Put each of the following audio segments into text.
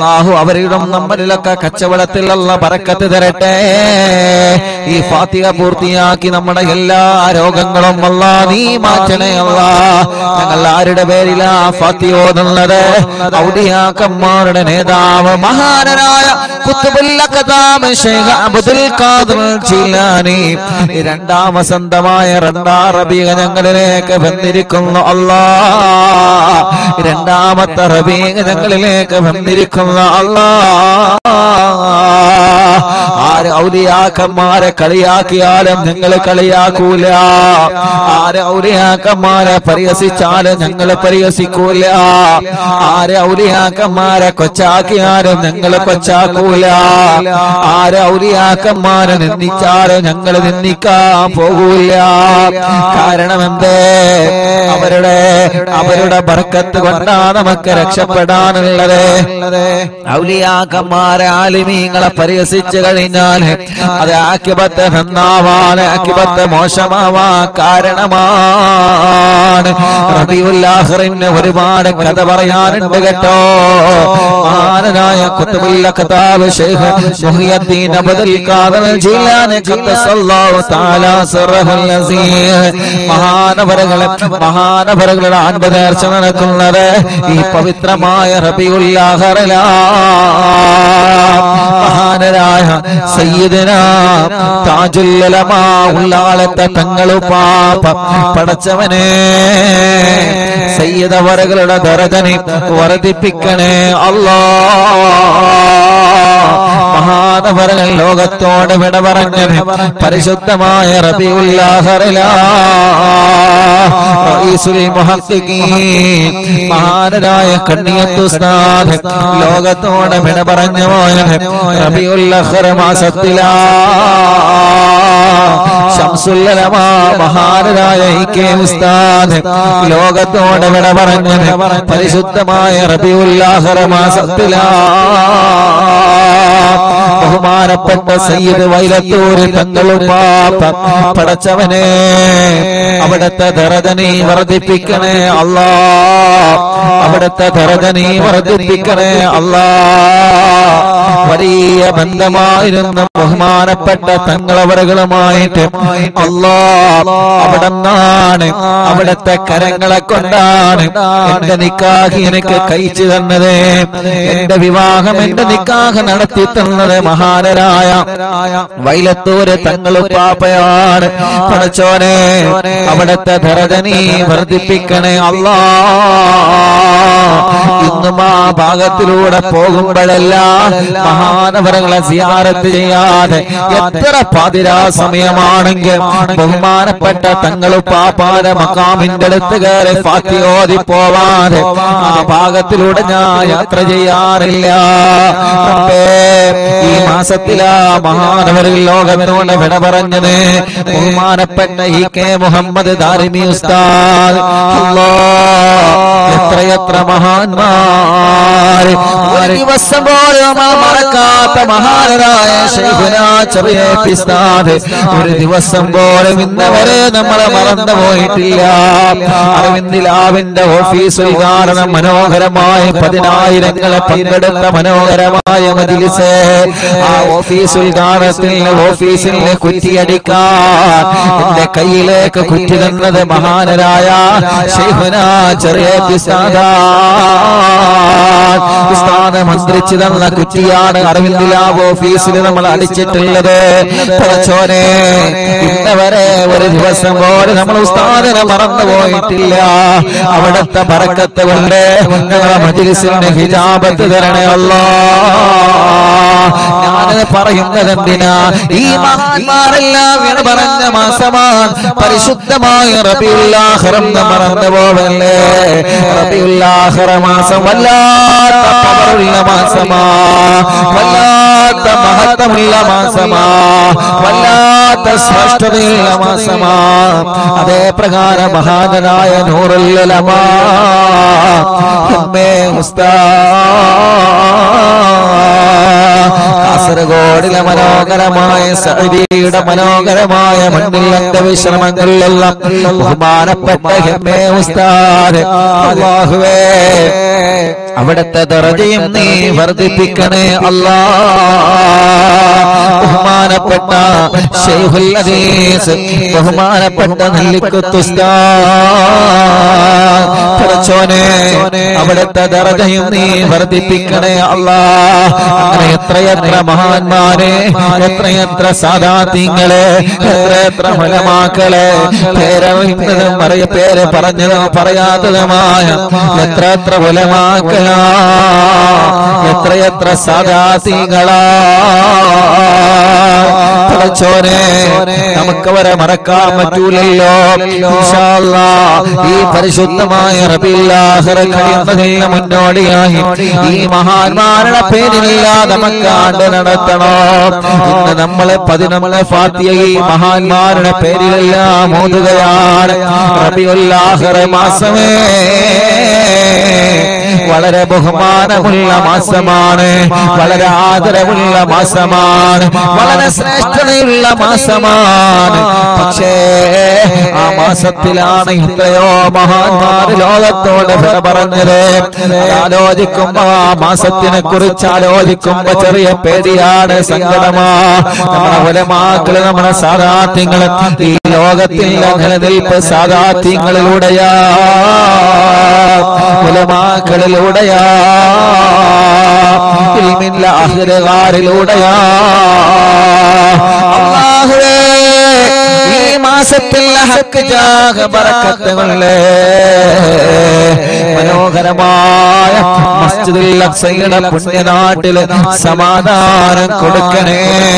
അള്ളാഹു അവരുടെ നമ്മളിലൊക്കെ കച്ചവടത്തിലുള്ള പറക്കത്ത് തരട്ടെ ഈ ഫാത്തിക പൂർത്തിയാക്കി നമ്മുടെ എല്ലാ രോഗങ്ങളും അല്ല നീ മാറ്റണേ അല്ല ഞങ്ങൾ ആരുടെ പേരിലാ ഫാത്തിക ഓതുന്നത് ഔലിയാക്കന്മാരുടെ നേതാവ് മഹാനരായ കുത്തുബുൽ അഖ്താം ശൈഖ് അബ്ദുൽ ഖാദിർ ജീലാനി ഈ രണ്ടാം വസന്തമായ രണ്ടാം റബീഖ ഞങ്ങളിലേക്ക് വന്നിരിക്കുന്നു അല്ലാ രണ്ടാമത്തെ റബീഖ ഞങ്ങളിലേക്ക് വന്നിരിക്കുന്ന അല്ലാ ആര് ഔലിയാക്കന്മാരെ കളിയാക്കിയാലും നിങ്ങൾ കളിയാക്കൂല ആര് ഔലിയാക്കന്മാരെ പരിഹസിച്ചാലും ഞങ്ങൾ പരിഹസിക്കൂല ആര് ഔലിയാക്കന്മാരെ കൊച്ചാക്കിയാലും ഞങ്ങൾ കൊച്ചാക്കൂല ആര് ഔലിയാക്കന്മാരെ നിന്ദിച്ചാലും ഞങ്ങൾ നിന്ദിക്കാൻ പോകൂല കാരണം എന്തേ അവരുടെ അവരുടെ ബർക്കത്ത് കൊണ്ടാ നമുക്ക് രക്ഷപ്പെടാനുള്ളത് ഔലിയാക്കന്മാരെ ആലിമീങ്ങളെ പരിഹസിച്ചു കഴിഞ്ഞാൽ അത് ആക്കിപത്ത് നന്നാവാൻ ആക്കിപത്ത് മോശമാവാ കാരണമാണ് റബിയുല്ലാഹറിന് ഒരുപാട് കഥ പറയാനുണ്ട് കേട്ടോ മഹാനായ കുത്തുബുല്ല കഥാബ് ശൈഖ് മുഹിയദ്ദീൻ അബ്ദുൽ ഖാദിർ ജീലാനി ഖദ്ദസല്ലാഹു തആല സിറഹുൽ അസീസ് മഹാനവരകളെ മഹാനവരകളുടെ ആൺപതേർച്ച നടക്കുന്നത് ഈ പവിത്രമായ റബിയുല്ലാഹറിലാ മഹാനരായ സയ്യിദന താജുല്ലലമാ ഉള്ളാളത്തെ തങ്ങളു പാപ പടച്ചവനെ സയ്യിദവരകളുടെ ദരജനെ വർദ്ധിപ്പിക്കണേ അല്ലാ മഹാനവരകൾ ലോകത്തോട് വിട പറഞ്ഞത് പരിശുദ്ധമായ റബിഉല്ലാഹറിലാ റഈസുൽ മുഹഖിഖീൻ മഹാനരായ കണ്ണിയത്തുസ്താദ് ലോകത്തോട് വിട പറഞ്ഞു പോയത് റബിഉല്ലഹർ മാസത്തിലാ ശംസുല്ലലമാ മഹാനരായ ഇ കെ ഉസ്താദ് ലോകത്തോട് വിട പറഞ്ഞത് പരിശുദ്ധമായ റബിഉല്ലാഹർ മാസത്തിലാ ബഹുമാനപ്പെട്ട സയ്യിദ് വൈലത്തൂര് തങ്ങളും പാപ്പ പടച്ചവനെ അവിടുത്തെ ദറജനി വർദ്ധിപ്പിക്കണേ അല്ലാ അവിടുത്തെ ദറജനി വർദ്ധിപ്പിക്കണേ അല്ലാ വലിയ ബന്ധമായിരുന്ന ബഹുമാനപ്പെട്ട തങ്ങളവറുകളുമായിട്ട് അല്ലാ അവിടെ നിന്നാണ് അവിടുത്തെ കരങ്ങളെ കൊണ്ടാണ് എന്റെ നിക്കാഹ് എനിക്ക് കഴിച്ചു തന്നത് എന്റെ വിവാഹം എന്റെ നിക്കാഹ് നടത്തി തന്നത് മഹാനരായ വൈലത്തൂര് തങ്ങളും പാപ്പയാണ് പടച്ചോനെ അവിടുത്തെ ധരജനി വർദ്ധിപ്പിക്കണേ അല്ലാ ഇന്നും ആ ഭാഗത്തിലൂടെ പോകുമ്പോഴെല്ലാം മഹാനവരങ്ങളെ സിയാറത്ത് ചെയ്യാതെ എത്ര പാതിരാ സമയമാണെങ്കിൽ ബഹുമാനപ്പെട്ട തങ്ങളു പാപ്പാന മക്കാമിന്റെ അടുത്ത് കയറി ഫാത്തി ഓതി പോവാതെ ആ ഭാഗത്തിലൂടെ ഞാൻ യാത്ര ചെയ്യാറില്ല റബ്ബേ, ഈ മാസത്തിലാ മഹാനവരിൽ ലോകത്തിനോട് വിട പറഞ്ഞത് ബഹുമാനപ്പെട്ട ഇ കെ മുഹമ്മദ് ദാരിമി ഉസ്താദ് അല്ലാ എത്രയെത്ര മഹാന്മാർ ഒരു ദിവസം പോലും ആ മറക്കാത്ത മഹാനരായ ശൈഖുനാ ചെറിയ പിസ്താദ് ഒരു ദിവസം പോലും ഇന്നവരെ നമ്മളെ മറന്നു പോയിട്ടില്ല അരവിന്ദിലാവിന്റെ ഓഫീസ് ഉദ്ഘാടനം മനോഹരമായ പതിനായിരങ്ങളെ പങ്കെടുത്ത മനോഹരമായ മജിലിസ് ആ ഓഫീസ് ഉദ്ഘാടനത്തിൽ ഓഫീസിൽ കുറ്റിയടിക്കാൻ എന്റെ കയ്യിലേക്ക് കുറ്റി തന്നത് മഹാനരായ ശൈഖുന ചെറിയ പിസ്താദാ ഉസ്താദ് മന്ത്രിച്ചു തന്ന കുറ്റിയാണ് അരവിന്ദിലാവ് ഓഫീസിൽ നമ്മൾ അടിച്ചിട്ടുള്ളത് പടച്ചോനെ ഇന്നവരെ ഒരു ദിവസം പോലെ നമ്മൾ ഉസ്താദിനെ മറന്നു പോയിട്ടില്ല അവിടുത്തെ പറക്കത്ത് കൊണ്ട് ഞങ്ങളെ മജിലിസിന്റെ ഹിജാബത്ത് തരണേ അല്ലാ ഞാനത് പറയുന്നത് എന്തിനാ ഈ മഹാന്മാരെല്ലാം എന്ന് പറഞ്ഞ മാസമാണ് പരിശുദ്ധമായ റബിയുല്ലാഹറം മറന്നു പോവല്ലേ റബിയുല്ലാഹറ മാസം വല്ലാത്ത പവറുള്ള മാസമാ വല്ലാത്ത മഹത്വമുള്ള മാസമാ വല്ലാത്ത ശ്രേഷ്ഠതയുള്ള മാസമാ അതേ പ്രകാരം മഹാനായ നൂറുല്ലമാ കാസർഗോഡിലെ മനോഹരമായ സൗദിയുടെ മനോഹരമായ മണ്ണിൽ വിശ്രമങ്ങളിലെല്ലാം ബഹുമാനപ്പെട്ട ഹെമ്മേ ഉസ്താദ് അല്ലാഹുവേ അവിടുത്തെ ദറജയും നീ വർദ്ധിപ്പിക്കണേ അല്ലാ ബഹുമാനപ്പെട്ട ശൈഖുൽ ഹദീസ് ബഹുമാനപ്പെട്ട നെല്ലിക്കുത്തുസ്താനെ അവിടുത്തെ ദറജയും നീ വർദ്ധിപ്പിക്കണേ അല്ലാ അങ്ങനെ എത്രയെത്ര മഹാന്മാരെ എത്രയെത്ര സാധാത്യങ്ങളെ എത്രയെത്ര ഫലമാക്കളെ പേരറിയുന്നതും അറിയ പേര് പറഞ്ഞതും പറയാത്തതുമായ എത്ര എത്ര ഫലമാക്കളാ എത്രയെത്ര സാധാത്യങ്ങളാ പടച്ചോനെ നമുക്കവരെ മറക്കാൻ പറ്റൂലല്ലോ ഇൻഷാ അല്ലാ, ഈ പരിശുദ്ധമായ റബില്ലാഹറ കഴിയുന്നതിന് മുന്നോടിയായി ഈ മഹാന്മാരുടെ പേരിലില്ലാതെ നമുക്ക് ആണ്ട് നടത്തണോ ഇന്ന് നമ്മളെ പതിനൊന്ന് ഫാത്തിയ ഈ മഹാന്മാരുടെ പേരിലെല്ലാം ഓതുകയാണ് റബിയുല്ലാഹറ മാസമേ വളരെ ബഹുമാനമുള്ള മാസമാണ് വളരെ ആദരവുള്ള മാസമാണ് വളരെ ശ്രേഷ്ഠതയുള്ള മാസമാണ് പക്ഷേ ആ മാസത്തിലാണ് എത്രയോ മഹാന്മാർ ലോകത്തോട് വിട പറഞ്ഞത് ആലോചിക്കുമ്പോ ആ മാസത്തിനെ കുറിച്ച് ആലോചിക്കുമ്പോ ചെറിയ പേടിയാണ് സങ്കടമാ നമ്മുടെ ഉലമാക്കള് നമ്മുടെ സാധാത്യങ്ങള് ഈ ലോകത്തിന്റെ നിലനിൽപ്പ് സാധാത്യങ്ങളിലൂടെയാ ഉലമാക്കളിലൂടെയാ ഇൽമില്ല അഹ്ലുകാരിലൂടെയാ അല്ലാഹുവേ ഈ മാസത്തിൽ ഹക്ക് ജാഗ ബറക്കത്തുകളേ മനോഹരമായ മസ്ജിദുൽ അക്സയുടെ പുണ്യനാട്ടില് സമാധാനം കൊടുക്കണേ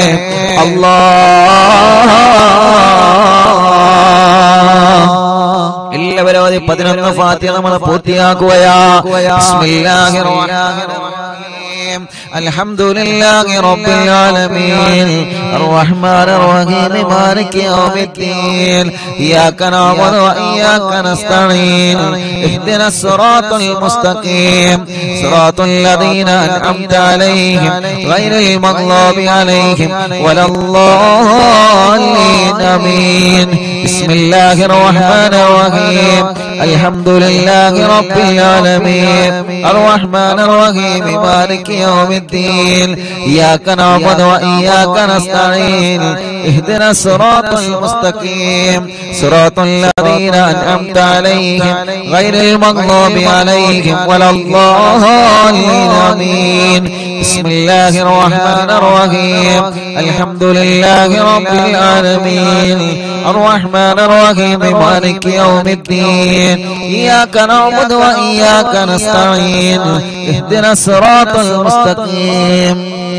അല്ലാ എല്ലാവരും അത് പതിനൊന്ന് ഫാത്തിയ നമ്മൾ പൂർത്തിയാക്കുകയാ ബിസ്മില്ലാഹിർ റഹ്മാനിർ റഹീം അൽഹംദുലില്ലാഹി റബ്ബിൽ ആലമീൻ الرحمن الرحيم مالك يوم الدين إياك نعبد وإياك نستعين اهدنا الصراط المستقيم صراط الذين أنعمت عليهم غير المغضوب عليهم ولا الضالين آمين بسم الله الرحمن الرحيم الحمد لله رب العالمين الرحمن الرحيم مالك يوم الدين إياك نعبد وإياك نستعين اهدنا الصراط المستقيم صراط الذين أنعمت عليهم غير المغضوب عليهم ولا الضالين آمين بسم الله الرحمن الرحيم الحمد لله رب العالمين الرحمن الرحيم مالك يوم الدين إياك نعبد وإياك نستعين اهدنا الصراط المستقيم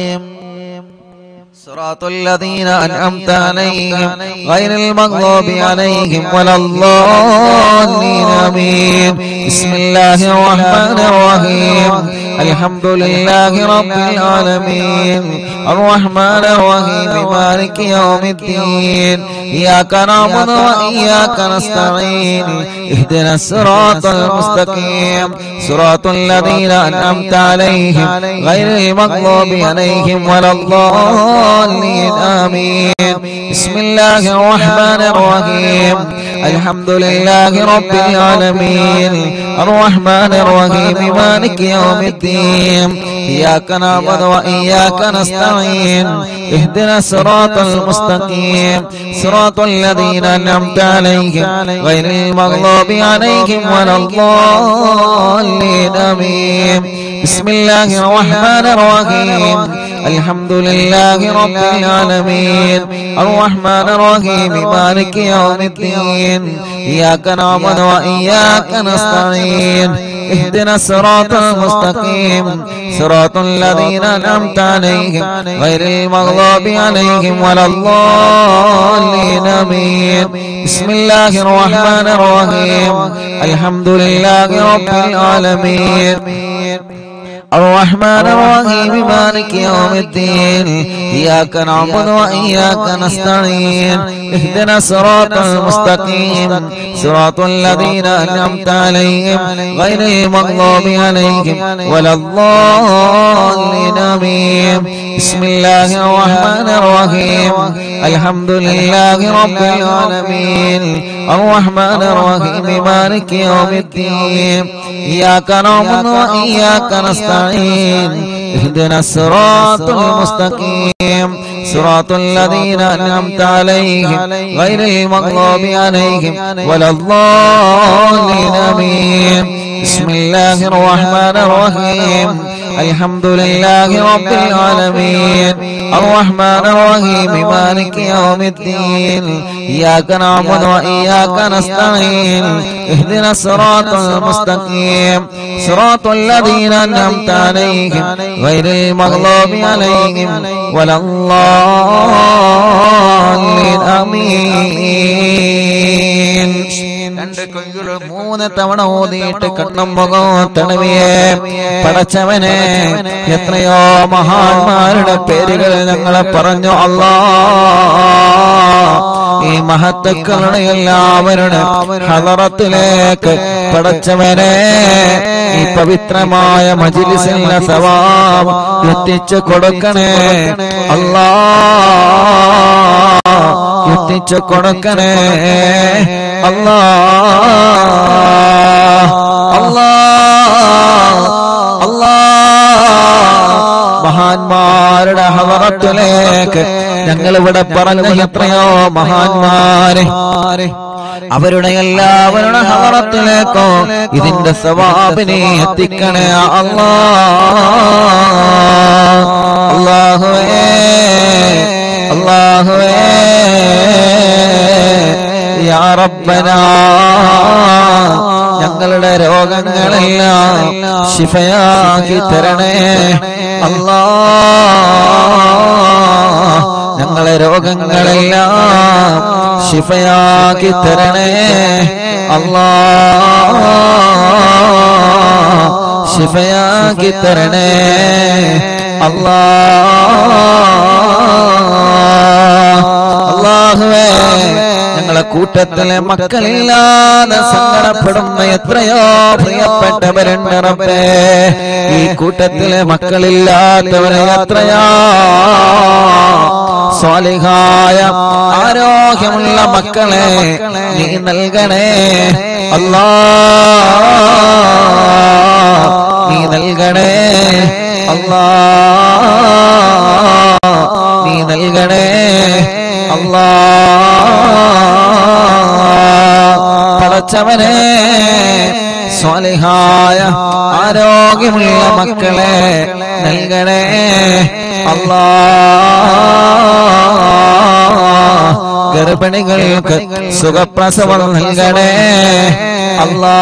صراط الذين أنعمت عليهم غير المغضوب عليهم ولا الضالين آمين بسم الله الرحمن الرحيم الحمد لله رب العالمين الرحمن الرحيم مالك يوم الدين إياك نعبد وإياك نستعين اهدنا الصراط المستقيم صراط الذين أنعمت عليهم غير المغضوب عليهم ولا الضالين آمين بسم الله الرحمن الرحيم الحمد لله رب العالمين الرحمن الرحيم مالك يوم الدين إياك نعبد وإياك نستعين اهدنا الصراط المستقيم صراط الذين أنعمت عليهم غير المغضوب عليهم ولا الضالين آمين بسم الله الرحمن الرحيم الحمد لله رب العالمين الرحمن الرحيم مالك يوم الدين إياك نعبد وإياك نستعين اهدنا الصراط المستقيم صراط الذين أنعمت عليهم غير المغضوب عليهم ولا الضالين آمين بسم الله الرحمن الرحيم الحمد لله رب العالمين الرحمن الرحيم مالك يوم الدين إياك نعبد وإياك نستعين اهدنا الصراط المستقيم صراط الذين أنعمت عليهم غير المغضوب عليهم ولا الضالين آمين بسم الله الرحمن الرحيم الحمد لله رب العالمين الرحمن الرحيم مالك يوم الدين إياك نعبد وإياك نستعين اهدنا الصراط المستقيم صراط الذين أنعمت عليهم غير المغضوب عليهم ولا الضالين آمين بسم الله الرحمن الرحيم الحمد لله رب العالمين الرحمن الرحيم مالك يوم الدين إياك نعبد وإياك نستعين اهدنا الصراط المستقيم صراط الذين أنعمت عليهم غير المغضوب عليهم ولا الضالين آمين രണ്ട് കൈകളും മൂന്ന് തവണ ഓതിയിട്ട് കണ്ണും മുഖവും തണവിയെ പടച്ചവനെ എത്രയോ മഹാന്മാരുടെ പേരുകൾ ഞങ്ങളെ പറഞ്ഞു അല്ലാ ഈ മഹത്തുക്കളുടെ എല്ലാവരുടെ ഹലറത്തിലേക്ക് പടച്ചവനെ ഈ പവിത്രമായ മജിലിസിന്റെ സവാബ് എത്തിച്ചു കൊടുക്കണേ അല്ലാ എത്തിച്ചു കൊടുക്കണേ അല്ലാ അല്ലാ അല്ലാ മഹാന്മാരുടെ ഹവറത്തിലേക്ക് ഞങ്ങൾ ഇവിടെ പറഞ്ഞ എത്രയോ മഹാന്മാരെ അവരുടെ എല്ലാവരുടെ ഹവറത്തിലേക്കോ ഇതിന്റെ സവാബിനെ എത്തിക്കണേ അല്ലാ അല്ലാഹുവേ അല്ലാഹുവേ യാ റബ്ബനാ ഞങ്ങളുടെ രോഗങ്ങളെല്ലാം ശിഫയാക്കി തരണേ അല്ലാ ഞങ്ങളെ രോഗങ്ങളെല്ലാം ശിഫയാക്കി തരണേ അല്ലാ ശിഫയാക്കി തരണേ അല്ലാ അല്ലാഹുവേ ഞങ്ങളെ കൂട്ടത്തിലെ മക്കളില്ലാതെ സങ്കടപ്പെടുന്ന എത്രയോ പ്രിയപ്പെട്ടവരുണ്ട് റബ്ബേ ഈ കൂട്ടത്തിലെ മക്കളില്ലാത്തവരെ എത്രയാ സ്വാലിഹായ ആരോഗ്യമുള്ള മക്കളെ നീ നൽകണേ അല്ലാ നീ നൽകണേ അല്ലാ നീ നൽകണേ അല്ലാ പടച്ചവനെ സ്വാലിഹായ ആരോഗ്യമുള്ള മക്കളെ നൽകണേ അല്ലാ ഗർഭിണികൾക്ക് സുഖപ്രസവം നൽകണേ അല്ലാ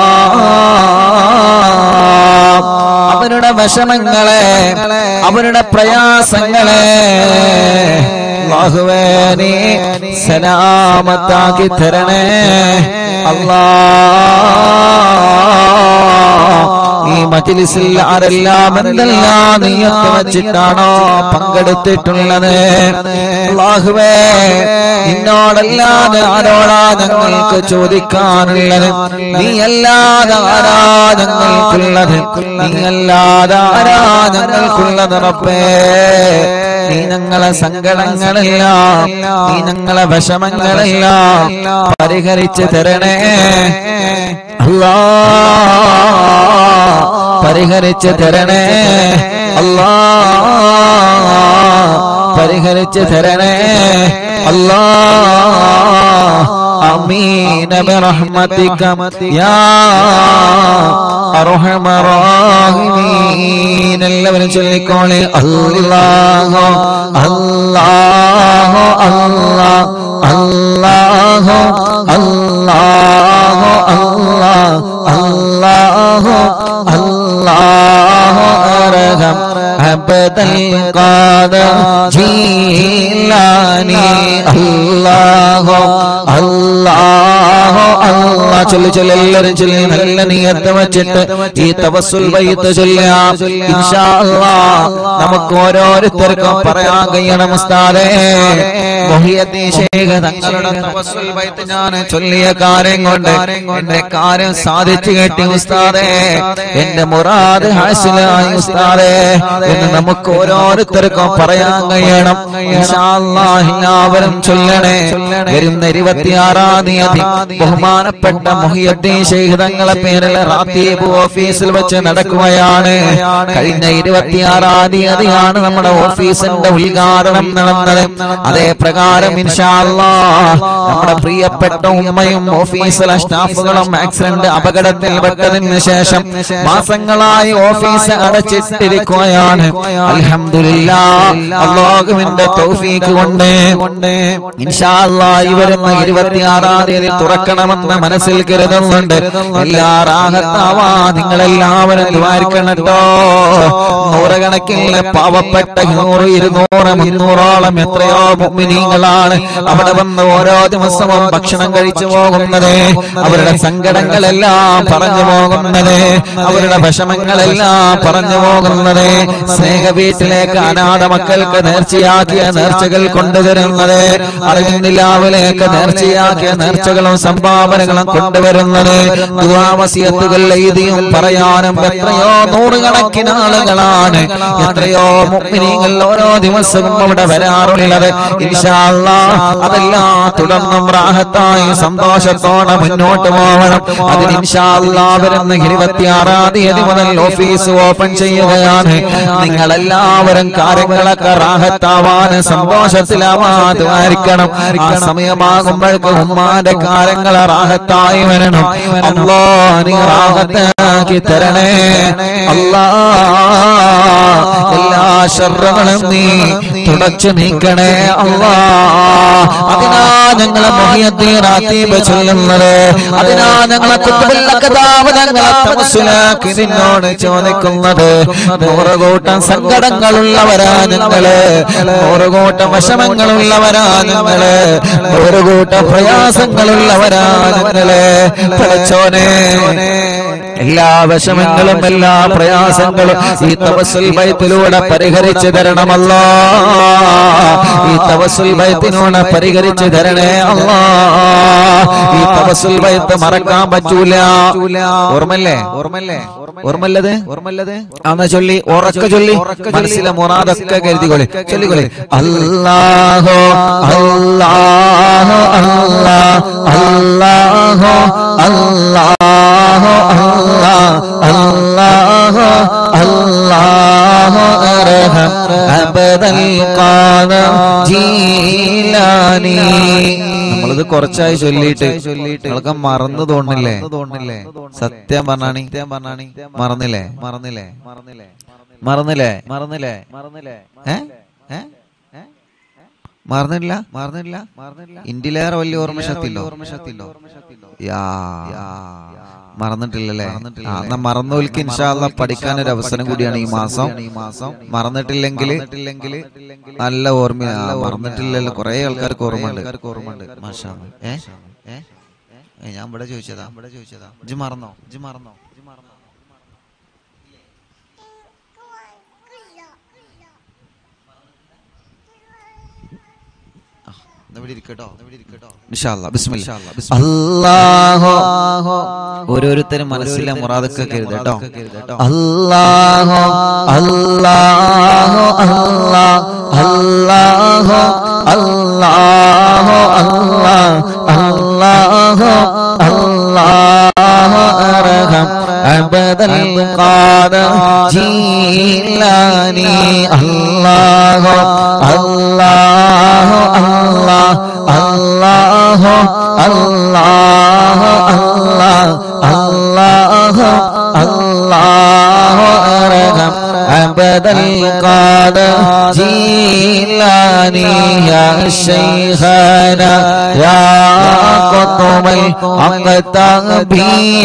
അവരുടെ വിഷമങ്ങളെ അവരുടെ പ്രയാസങ്ങളെ അല്ലാഹുവേ നീ സലാമത്താക്കി തരണേ അല്ലാ ഈ മജിലിസിൽ ആരെല്ലാം എന്തെല്ലാം നീയത്ത് വെച്ചിട്ടാണോ പങ്കെടുത്തിട്ടുള്ളത് അല്ലാഹുവേ നിന്നോടല്ലാതെ ആരോടാ ഞങ്ങൾക്ക് ചോദിക്കാനുള്ളത് നീ അല്ലാതെ ആരാ ഞങ്ങൾക്കുള്ളത് നീ അല്ലാതെ ആരാ ഞങ്ങൾക്കുള്ളത് റബ്ബേ നീ ഞങ്ങളെ സങ്കടങ്ങളെല്ലാം നീ ഞങ്ങളെ വിഷമങ്ങളെല്ലാം പരിഹരിച്ച് തരണേ അല്ലാ പരിഹരിച്ച് തരണേ അല്ലാ പരിഹരിച്ച് തരണേ അല്ലാ അമീന برحمتك يا أرحم الراحمين എല്ലാവരും ചൊല്ലിക്കോളെ അല്ലാഹു അല്ലാഹു അല്ലാഹു അല്ലാഹു അല്ലാഹു അല്ലാഹു അല്ലാഹു അർഹം അബദൽ ഖാദർ ജീലാനി അല്ലാഹു അല്ലാഹു അല്ലാഹു ചൊല്ലി ചൊല്ലി എല്ലാവരും ചൊല്ലി നല്ല നീയത്ത് വെച്ചിട്ട് ഈ തവസുൽ വൈത്ത് ചൊല്ലാം ഇൻഷാ അല്ലാഹ് നമുക്ക് ഓരോരുത്തർക്കും പറയാൻ കഴിയണം ഉസ്താദേ മുഹിയദ്ദീൻ ശൈഖ് തങ്ങളുടെ തവസുൽ വൈത്ത് ഞാൻ ചൊല്ലിയ കാര്യം കൊണ്ട് എന്റെ കാര്യം സാധിച്ചു കേട്ടി ഉസ്താദേ എന്റെ മുറാദ് ഹാസിലായി ഉസ്താദേ എന്ന് നമുക്ക് ഓരോരുത്തർക്കും പറയാൻ കഴിയണം ഇൻഷാ അല്ലാഹ് എല്ലാവരും ചൊല്ലണേ വരുന്ന ഇരുപത്തിയാറാം തീയതി ബഹുമാനപ്പെട്ട മുഹിയദ്ദീൻ ശൈഖ് തങ്ങളെ പേരിൽ റാത്തീബ് ഓഫീസിൽ വെച്ച് നടക്കുകയാണ് കഴിഞ്ഞ ഇരുപത്തിയാറാം തീയതിയാണ് നമ്മുടെ ഓഫീസിന്റെ ഉദ്ഘാടനം നടന്നത് അതേ പ്രകാരം ഇൻഷാ അല്ലാഹ് നമ്മുടെ പ്രിയപ്പെട്ട ഉമ്മയും ഓഫീസിലെ സ്റ്റാഫുകളും ആക്സിഡന്റ് അപകടത്തിൽ പെട്ടതിന് ശേഷം മാസങ്ങളായി ഓഫീസ് അടച്ചിട്ടിരിക്കുകയാണ് അൽഹംദുലില്ലാ അള്ളാഹുവിന്റെ തൗഫീക്ക് കൊണ്ട് ഇൻഷാ അല്ലാഹ് ഈ വരുന്ന ഇരുപത്തിയാറാം തീയതി തുറക്കണമെന്ന് മനസ്സിൽ കരുതുന്നുണ്ട് എല്ലാ റാഹത്താവാ നിങ്ങളെല്ലാവരും ദ്വാരിക്കണട്ടോ നൂറുകണക്കിന് പാവപ്പെട്ട നൂറ് ഇരുന്നൂറ് മുന്നൂറോളം എത്രയോ മുഗ്മിനീങ്ങളാണ് അവിടെ വന്ന് ഓരോ ദിവസവും ഭക്ഷണം കഴിച്ചു പോകുന്നത് അവരുടെ സങ്കടങ്ങളെല്ലാം പറഞ്ഞു പോകുന്നത് അവരുടെ വിഷമങ്ങളെല്ലാം പറഞ്ഞു പോകുന്നത് സ്നേഹ വീട്ടിലേക്ക് അനാഥ മക്കൾക്ക് നേർച്ചയാക്കിയ നേർച്ചകൾ കൊണ്ടുവരുന്നത് അറിവിന്ദിലാവിലേക്ക് നേർച്ചയാക്കിയ നേർച്ചകളും സംഭാവനകളും കൊണ്ടുവരുന്നത് ദുവാവസിയത്തുകൾ എഴുതിയും പറയാനും എത്രയോ നൂറുകണക്കിന് ആളുകളാണ് എത്രയോ മുഗ്മിനീങ്ങൾ ഓരോ ദിവസവും അവിടെ വരാറുള്ളത് ഇൻഷാ അല്ലാഹ് അതെല്ലാം തുടർന്നും റാഹത്തായി സന്തോഷത്തോടെ മുന്നോട്ട് പോകണം അതിന് ഇൻഷാ അല്ലാഹ് വരുന്ന ഇരുപത്തിയാറാം തീയതി മുതൽ ഓഫീസ് ഓപ്പൺ ചെയ്യുകയാണ് നിങ്ങളെല്ലാവരും കാര്യങ്ങളൊക്കെ റാഹത്താവാൻ സന്തോഷത്തിലാവാതിരിക്കണം ആ സമയമാകുമ്പോഴേക്ക് ഉമ്മാന്റെ കാര്യങ്ങൾ റാഹത്തായി വരണം അല്ലോ നീ റാഹത്താക്കി തരണേ അല്ലാ എല്ലാ ഷർറുകളും നീ തുടച്ചു നീക്കണേ അല്ലാ അതിനാ ഞങ്ങളെ മൊഹിയത്തീറാത്തീപ ചൊല്ലുന്നത് അതിനാ ഞങ്ങളെ കുത്തുബില്ലക്കതാവ് ഞങ്ങളെ തമസുലാക്കി നിന്നോട് ചോദിക്കുന്നത് നൂറുകൂട്ടം സങ്കടങ്ങളുള്ളവരാ ഞങ്ങള് നൂറുകൂട്ടം വിഷമങ്ങളുള്ളവരാ ഞങ്ങള് നൂറുകൂട്ടം പ്രയാസങ്ങളുള്ളവരാ ഞങ്ങള് പഠിച്ചോനെ എല്ലാ വിഷമങ്ങളും എല്ലാ പ്രയാസങ്ങളും ഈ തവസുൽ ബൈത്തിലൂടെ പരിഹരിച്ചു തരണമല്ലോ ഈ തവസുൽ ബൈത്തിനൂടെ പരിഹരിച്ചു തരണേ അല്ലാ ഈ തവസുൽ ബൈത്ത് മറക്കാൻ പറ്റൂല ഓർമ്മല്ലേ ഓർമ്മല്ലേ ഓർമ്മല്ലത് ഓർമ്മല്ലത് അന്ന് ചൊല്ലി ഉറക്ക ചൊല്ലി മനസ്സിലെ മുറാദൊക്കെ കരുതിക്കൊള്ളി ചൊല്ലിക്കൊള്ളി അല്ലാഹോ അല്ലാഹോ അല്ലാഹോ അല്ലാഹോ അല്ലാഹോ അല്ലാഹോ അല്ലാഹോ അർഹം അബദൽ ഖാദർ ജീലാനി നമ്മളിത് കുറച്ചായി ചൊല്ലിയിട്ട് നിങ്ങളൊക്കെ മറന്നു തോന്നില്ലേ തോന്നില്ലേ സത്യം പറഞ്ഞാണി പറഞ്ഞാണി മറന്നില്ലേ മറന്നില്ലേ മറന്നില്ലേ മറന്നില്ലേ മറന്നില്ലേ മറന്നില്ലേ ഏ ഏ മറന്നില്ല മറന്നില്ല മറന്നില്ല ഇന്ത്യയിലേറെ വലിയ ഓർമ്മശക്തില്ലോ ഓർമ്മശക്തില്ലോ യാ മറന്നിട്ടില്ലല്ലേ ആ, എന്നാ മറന്നോൽക്ക് ഇൻഷാല്ല പഠിക്കാൻ ഒരു അവസരം കൂടിയാണ് ഈ മാസം ഈ മാസം മറന്നിട്ടില്ലെങ്കിൽ നല്ല ഓർമ്മ ആ, മറന്നിട്ടില്ലല്ലോ കുറെ ആൾക്കാർക്ക് ഓർമ്മയുണ്ട് ഓർമ്മയുണ്ട് മാഷാ ഏ ഏ ഏ, ഞാൻ ഇവിടെ ചോദിച്ചതാ ഇവിടെ ചോദിച്ചതാ ഇജ് മറന്നോ ഇജ് മറന്നോ ഇജ് മറന്നോ അല്ലാഹോ ഓരോരുത്തരും മനസ്സിലെ മുറാദൊക്കെ കരുത് കേട്ടോ അല്ലാഹോ അല്ലാഹോ അല്ലാഹോ അല്ലാഹോ അല്ലാഹോ അല്ലാഹോ അർഹം അബദൽ ഖാദർ ജീലാനി അല്ലാഹോ അല്ലാഹോ അല്ലാഹോ അല്ലാഹോ അല്ലാഹോ അല്ലാഹോ അർഹം അബദൽ ഖാദർ ജീലാനി യാ ശൈഖന യാ ഖുതുബൽ അഖ്തബിയ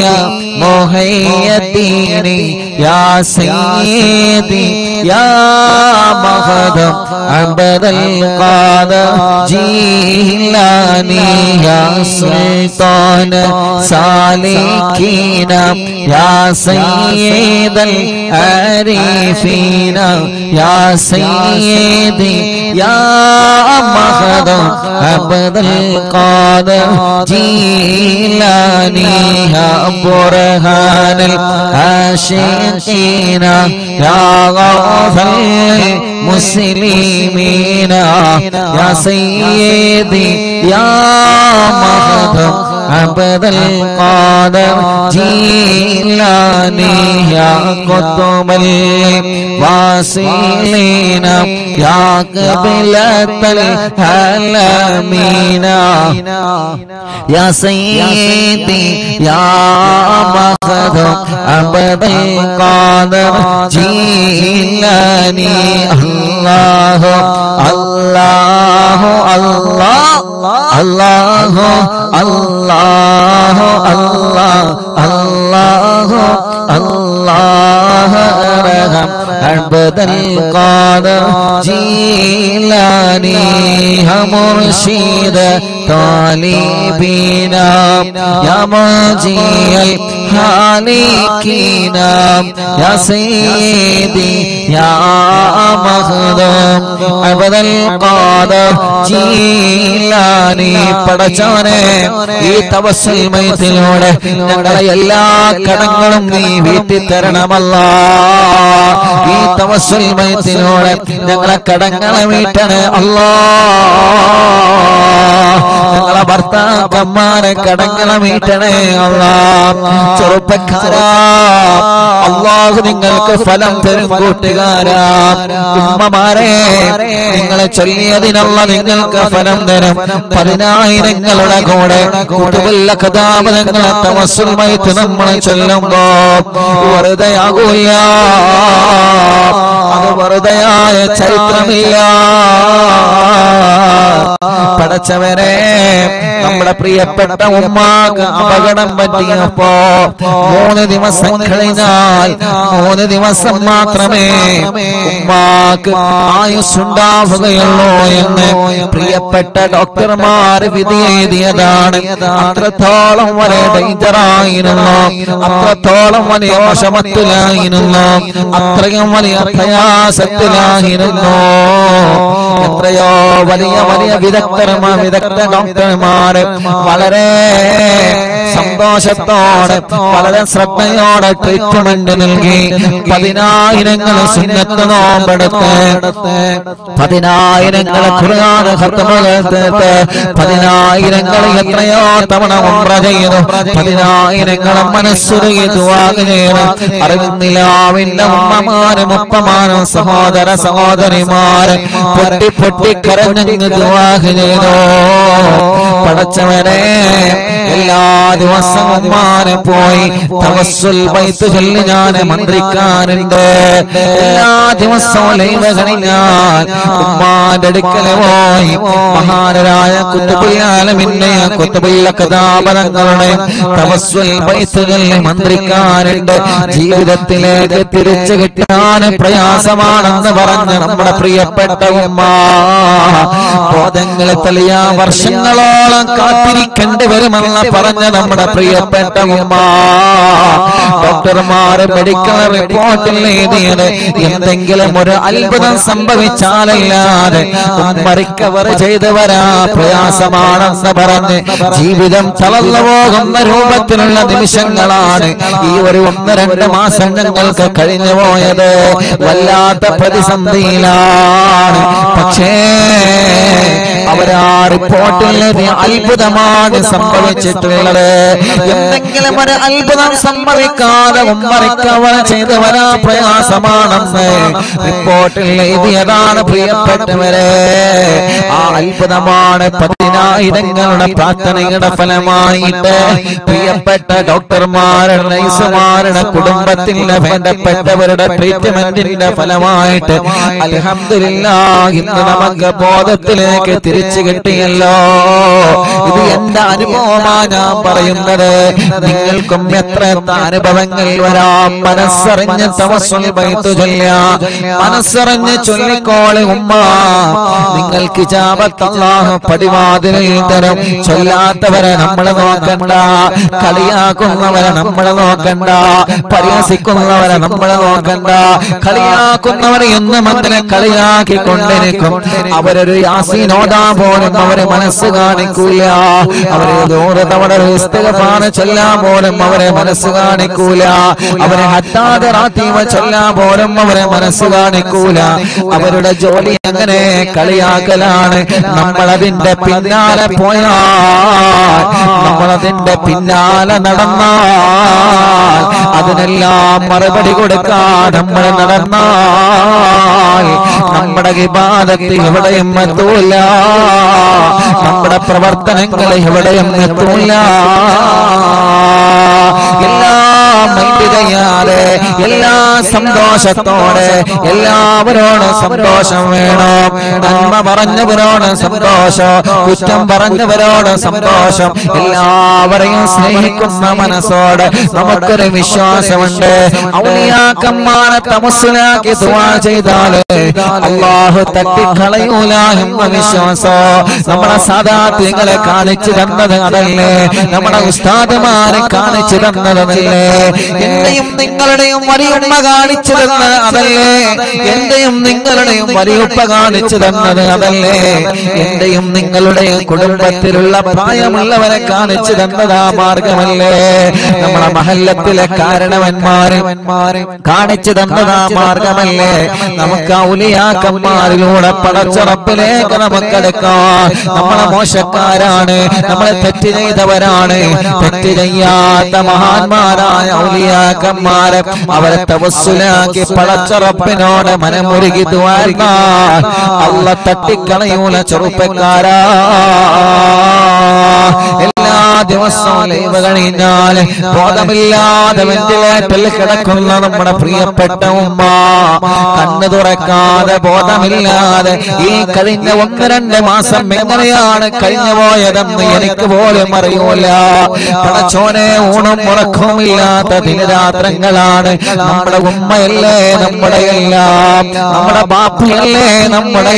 മുഹയ്യദ്ദീനി യാ സയ്യിദി യാ مخدم عبد القادر جيلاني يا سلطان سالكين يا سيد العارفين يا سيدي يا مخدم عبد القادر جيلاني يا برهان العاشقين يا غافل المسلمين يا سيدي يا مخدم عبد القادر جيلاني يا قطب الواصلين يا قبلة العالمين يا سيدي يا مخدوم عبد القادر جيلاني الله الله الله الله الله الله الله الله ارحم عبد القادر جيلاني مرشد طالبينا يا مجيء الحالكين يا سيدي يا مخدوم عبد القادر ജീലാനി പടച്ചവനെ ഈ തവസ്സുൽ മയത്തിലൂടെ ഞങ്ങളെ എല്ലാ കടങ്ങളും നീ വീട്ടി തരണമല്ല ഈ തവസ്സുൽ മയത്തിലൂടെ ഞങ്ങളെ കടങ്ങളെ വീട്ടണേ അല്ലാ ഞങ്ങളെ ഭർത്താക്കന്മാരെ കടങ്ങളെ വീട്ടണേ അല്ലാ ചെറുപ്പക്കാരാ അള്ളാഹു നിങ്ങൾക്ക് ഫലം തരും കൂട്ടുകാരാ ഉമ്മമാരെ നിങ്ങളെ ചൊല്ലിയതിനുള്ള നിങ്ങൾക്ക് ഫലം തരും പതിനായിരങ്ങളുടെ കൂടെ കുട്ടുബുല്ല കഥാപതങ്ങളെ തമസുൽമയത്ത് നമ്മൾ ചൊല്ലുമ്പോ വെറുതെ ആകൂല അത് വെറുതെയായ ചരിത്രമില്ല പടച്ചവരെ നമ്മുടെ പ്രിയപ്പെട്ട ഉമ്മാക്ക് അപകടം പറ്റിയപ്പോ മൂന്ന് ദിവസം കഴിഞ്ഞാൽ മൂന്ന് ദിവസം മാത്രമേ ഉമ്മാക്ക് ആയുസ്സുണ്ടാവുകയുള്ളൂ എന്ന് പ്രിയപ്പെട്ട ഡോക്ടർമാർ വിധി എഴുതിയതാണ് അത്രത്തോളം വരെ ഡേഞ്ചറായിരുന്നു അത്രത്തോളം വലിയ വിഷമത്തിലായിരുന്നു അത്രയും വലിയ പ്രയാസത്തിലായിരുന്നു എത്രയോ വലിയ വലിയ വിദഗ്ധർമാർ വിദഗ്ധ ഡോക്ടർമാര് വളരെ സന്തോഷത്തോടെ വളരെ ശ്രദ്ധയോടെ ട്രീറ്റ്മെന്റ് നൽകി പതിനായിരങ്ങൾ സുന്നത്ത് നോമ്പെടുത്ത് പതിനായിരങ്ങൾ ഖുർആൻ ഖത്തമുകൾ തീർത്ത് പതിനായിരങ്ങൾ എത്രയോ തവണ ഉംറ ചെയ്തു പതിനായിരങ്ങൾ മനസ്സുരുകി ദുആ ചെയ്തു അറിവിന്നിലാവിന്റെ ഉമ്മമാരും ഉപ്പമാരും സഹോദര സഹോദരിമാര് പൊട്ടി പൊട്ടി കരഞ്ഞങ്ങ് ദുആ ചെയ്തു പടച്ചവനെ എല്ലാ ദിവസവും ഉമ്മാനെ പോയി തവസ്സുൽ ബൈത്ത് ചൊല്ലി ഞാൻ മന്ത്രിക്കാനുണ്ട് എല്ലാ ദിവസവും ലൈവ് കഴിഞ്ഞാൽ ഉമ്മാന്റെ അടുക്കൽ പോയി മഹാനരായ കുത്തുബുല്ലാലമിന്നെ കുത്തുബുല്ല കഥാപനങ്ങളുടെ തവസ്സുൽ ബൈത്ത് ചൊല്ലി മന്ത്രിക്കാനുണ്ട് ജീവിതത്തിലേക്ക് തിരിച്ചു കിട്ടാൻ പ്രയാസമാണെന്ന് പറഞ്ഞ് നമ്മുടെ പ്രിയപ്പെട്ട ഉമ്മ ബോധങ്ങളെ തെളിയ വർഷങ്ങളോളം കാത്തിരിക്കേണ്ടി വരുമെന്ന് പറഞ്ഞ നമ്മുടെ പ്രിയപ്പെട്ട ഉമ്മ ഡോക്ടർമാര് മെഡിക്കൽ റിപ്പോർട്ടിൽ എഴുതിയത് എന്തെങ്കിലും ഒരു അത്ഭുതം സംഭവിച്ചാലല്ലാതെ ഉമ്മ റിക്കവർ ചെയ്തു വരാ പ്രയാസമാണെന്ന് പറഞ്ഞ് ജീവിതം തളർന്നു പോകുന്ന രൂപത്തിലുള്ള നിമിഷങ്ങളാണ് ഈ ഒരു ഒന്ന് രണ്ട് മാസം ഞങ്ങൾക്ക് കഴിഞ്ഞു പോയത് വല്ലാത്ത പ്രതിസന്ധിയിലാണ് പക്ഷേ അവരാ റിപ്പോർട്ടിൽ അത്ഭുതമാണ് സംഭവിച്ചിട്ടുള്ളത് എന്തെങ്കിലും ഒരു അത്ഭുതം സംഭവിക്കാതെ ഉമ്മറിക്കവർ ചെയ്തു വരാ പ്രയാസമാണെന്ന് റിപ്പോർട്ടിൽ എഴുതിയതാണ് പ്രിയപ്പെട്ടവരെ ആ അത്ഭുതമാണ് പതിനായിരങ്ങളുടെ പ്രാർത്ഥനയുടെ ഫലമായിട്ട് പ്രിയപ്പെട്ട ഡോക്ടർമാരുടെ നൈസുമാരുടെ കുടുംബത്തിന്റെ വേണ്ടപ്പെട്ടവരുടെ ട്രീറ്റ്മെന്റിന്റെ ഫലമായിട്ട് അൽഹംദുലില്ലാ ഇന്ന് നമുക്ക് ബോധത്തിലേക്ക് തിരിച്ചു തിരിച്ചു കിട്ടിയല്ലോ ഇത് എന്റെ അനുഭവമാ ഞാൻ പറയുന്നത് നിങ്ങൾക്കും എത്ര എത്ര അനുഭവങ്ങൾ വരാം മനസ്സറിഞ്ഞ് തവസ്സുൽ ബൈത്തു ചൊല്ലാം മനസ്സറിഞ്ഞ് ചൊല്ലിക്കോളെ ഉമ്മ നിങ്ങൾക്ക് ജാപത്തല്ലാഹ് പടിവാതിലിൽ തരും ചൊല്ലാത്തവരെ നമ്മൾ നോക്കണ്ട കളിയാക്കുന്നവരെ നമ്മൾ നോക്കണ്ട പരിഹസിക്കുന്നവരെ നമ്മൾ നോക്കണ്ട കളിയാക്കുന്നവരെ എന്ന് മന്ത്രെ കളിയാക്കിക്കൊണ്ടിരിക്കും അവരൊരു യാസീനോദാ പോലും അവരെ മനസ്സ് കാണിക്കൂല അവരെ നൂറ് തവണ ഇസ്തിഗ്ഫാർ ചൊല്ലാൻ പോലും അവരെ മനസ്സ് കാണിക്കൂല അവരെ ഹത്താതെ റാത്തീമ ചൊല്ലാൻ പോലും അവരെ മനസ്സ് കാണിക്കൂല അവരുടെ ജോലി അങ്ങനെ കളിയാക്കലാണ് നമ്മളതിന്റെ പിന്നാലെ പോയാൽ നമ്മളതിന്റെ പിന്നാലെ നടന്നാൽ അതിനെല്ലാം മറുപടി കൊടുക്കാൻ നമ്മൾ നടന്നാൽ നമ്മുടെ വിവാദത്തിൽ എവിടെയും എത്തൂല നമ്മുടെ പ്രവർത്തനങ്ങൾ എവിടെയും എത്തൂല എല്ലാം മൈൻഡ് ചെയ്യാതെ എല്ലാ സന്തോഷത്തോടെ എല്ലാവരോടും സന്തോഷം വേണം നന്മ പറഞ്ഞവരോട് സന്തോഷം കുറ്റം പറഞ്ഞവരോട് സന്തോഷം എല്ലാവരെയും സ്നേഹിക്കുന്ന മനസ്സോടെ നമുക്കൊരു വിശ്വാസമുണ്ട് ഔലിയാക്കന്മാരെ തമസ്സിലാക്കി ദുആ ചെയ്താല് അള്ളാഹു തട്ടിക്കളയൂല എന്ന വിശ്വാസം നമ്മുടെ സാധാത്യങ്ങളെ കാണിച്ചു തന്നത് അതല്ലേ നമ്മുടെ ഉസ്താദുമാരെ കാണിച്ചു തന്നതല്ലേ എന്റെയും നിങ്ങളുടെയും വലിയുമ്മ കാണിച്ചു തന്നത് അതല്ലേ എന്റെയും നിങ്ങളുടെയും വലിയുപ്പ കാണിച്ചു തന്നത് അതല്ലേ എന്റെയും നിങ്ങളുടെയും കുടുംബത്തിലുള്ള പ്രായമുള്ളവരെ കാണിച്ചു തന്നതാ മാർഗമല്ലേ നമ്മളെ മഹല്ലത്തിലെ കാരണവന്മാരെ കാണിച്ചു തന്നതാ മാർഗമല്ലേ നമുക്ക് ഔലിയാക്കന്മാരിലൂടെ പടച്ചുറപ്പിലേക്ക് നമുക്കെടുക്കാം നമ്മളെ മോശക്കാരാണ് നമ്മളെ തെറ്റ് ചെയ്തവരാണ് തെറ്റ് ചെയ്യാത്ത മഹാന്മാരായ ഔലിയാക്കന്മാരെ അവരെ തവസ്സുലാക്കി പടച്ചുറപ്പിനോട് മനമുരുകി തുവാർന്നാൽ അല്ല തട്ടിക്കളയൂല ചെറുപ്പക്കാരാ എല്ലാ ദിവസവും ലൈവ് കഴിഞ്ഞാൽ ബോധമില്ലാതെ വെന്റിലേറ്ററിൽ കിടക്കുന്ന നമ്മുടെ പ്രിയപ്പെട്ട ഉമ്മ കണ്ണു തുറക്കാതെ ബോധമില്ലാതെ ഈ കഴിഞ്ഞ ഒന്ന് രണ്ട് മാസം എങ്ങനെയാണ് കഴിഞ്ഞു പോയതെന്ന് എനിക്ക് പോലും അറിയൂല പടച്ചോനെ ഊണും ഉറക്കവും ഇല്ലാത്ത ദിനരാത്രങ്ങളാണ് നമ്മുടെ ഉമ്മയല്ലേ നമ്മുടെ എല്ലാം നമ്മുടെ ബാപ്പയല്ലേ നമ്മുടെ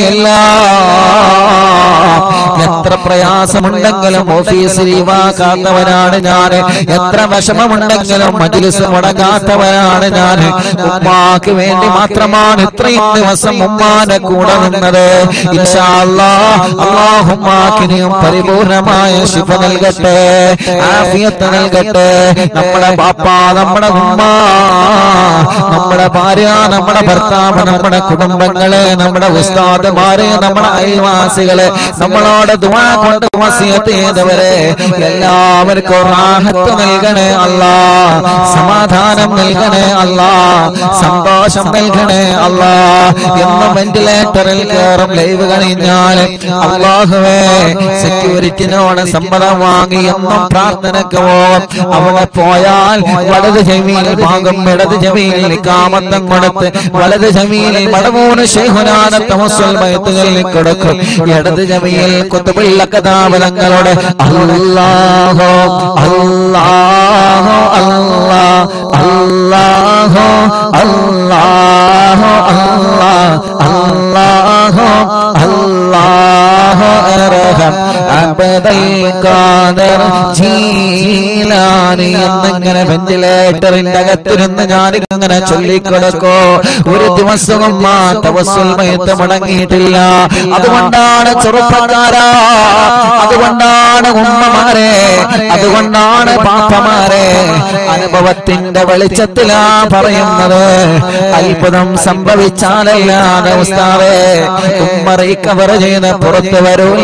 എല്ലാം എത്ര പ്രയാസമുണ്ടെങ്കിലും ഓഫീസിൽ ലീവാക്കാത്തവനാണ് ഞാൻ എത്ര വിഷമമുണ്ടെങ്കിലും മജിലിസ് മുടങ്ങാത്തവനാണ് ഞാൻ ഉമ്മാക്ക് വേണ്ടി മാത്രമാണ് ഇത്രയും ദിവസം ഉമ്മാന്റെ കൂടെ നിന്നത് ഇൻഷാ അല്ലാഹ് അല്ലാഹു ഉമ്മാക്കിനെയും പരിപൂർണമായ ശിഫ നൽകട്ടെ ആഫിയത്ത് നൽകട്ടെ നമ്മുടെ ബാപ്പ നമ്മുടെ ഉമ്മ നമ്മുടെ ഭാര്യ നമ്മുടെ ഭർത്താവ് നമ്മുടെ കുടുംബങ്ങളെ നമ്മുടെ ഉസ്താദുമാരെ നമ്മുടെ അയൽവാസികളെ നമ്മളോട് ദുആ കൊണ്ട് വസിയത്ത് ചെയ്തവരെ എല്ലാവർക്കും റാഹത്ത് നൽകണേ അല്ലാ സമാധാനം നൽകണേ അല്ലാ സന്തോഷം നൽകണേ അല്ലാ എന്നും വെന്റിലേറ്ററിൽ കയറും ലൈവ് കഴിഞ്ഞാൽ അള്ളാഹുവേ സെക്യൂരിറ്റിനോട് സമ്മതം വാങ്ങി എന്നും പ്രാർത്ഥനക്ക് പോകും അവിടെ പോയാൽ വലത് ചെവിയിൽ ഭാഗം ഇടത് ചെവിയിൽ കാമത്തം കൊടുത്ത് വലത് ചെവിയിൽ മടമൂന്ന് ശേഖുനാനത്ത മുസ്വൽ മയത്തുകളിൽ കൊടുക്കും ഇടത് ചെവിയിൽ കുത്തുപിള്ള കഥാപതങ്ങളുടെ അല്ലാഹോ അല്ലാഹോ അല്ലാ അല്ലാഹോ അല്ലാഹോ അല്ലാ അല്ലാഹോ അല്ലാഹോ അർഹം അബദൽ ഖാദർ ജീലാനി എന്നിങ്ങനെ വെന്റിലേറ്ററിന്റെ അകത്തിരുന്ന് ഞാനിങ്ങനെ ചൊല്ലിക്കൊടുക്കോ ഒരു ദിവസവും ആ തവസ്സുൽ മയത്ത് മുടങ്ങിയിട്ടില്ല അതുകൊണ്ടാണ് ചെറുപ്പക്കാരാ അതുകൊണ്ടാണ് ഉമ്മമാരെ അതുകൊണ്ടാണ് പാപ്പമാരെ അനുഭവത്തിന്റെ വെളിച്ചത്തിലാ പറയുന്നത് അത്ഭുതം സംഭവിച്ചാലല്ലാതെ ഉസ്താവേ ഉമ്മ റീക്കവർ ചെയ്ത് പുറത്തു വരൂല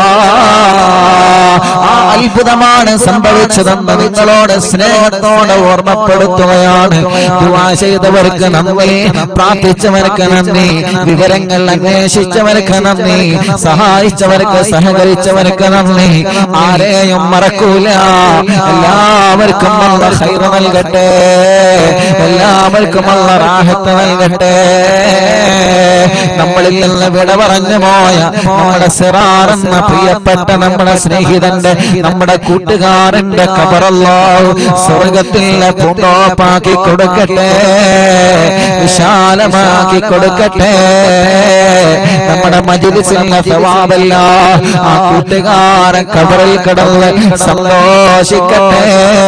ആ അത്ഭുതമാണ് സംഭവിച്ചതെന്ന് നിങ്ങളോട് സ്നേഹത്തോടെ ഓർമ്മപ്പെടുത്തുകയാണ് ദുആ ചെയ്തവർക്ക് നന്ദി പ്രാർത്ഥിച്ചവർക്ക് നന്ദി വിവരങ്ങൾ അന്വേഷിച്ചവർക്ക് നന്ദി സഹായിച്ചവർക്ക് സഹകരിച്ചവർക്ക് നന്ദി ആരെയും മറക്കൂല എല്ലാവർക്കും അല്ല ഹൈറ് നൽകട്ടെ എല്ലാവർക്കും അല്ല റാഹത്ത് നൽകട്ടെ നമ്മളിൽ നിന്ന് വിട പറഞ്ഞു പോയ നമ്മുടെ സിറാറെന്ന പ്രിയപ്പെട്ട നമ്മുടെ സ്നേഹിതന്റെ നമ്മുടെ കൂട്ടുകാരന്റെ കബറല്ലോ സ്വർഗത്തിലെ പൂന്തോപ്പാക്കി കൊടുക്കട്ടെ വിശാലമാക്കി കൊടുക്കട്ടെ നമ്മുടെ മജിലിസിലെ സവാബല്ല ആ കൂട്ടുകാരൻ കബറിൽ കിടന്ന് സന്തോഷിക്കട്ടെ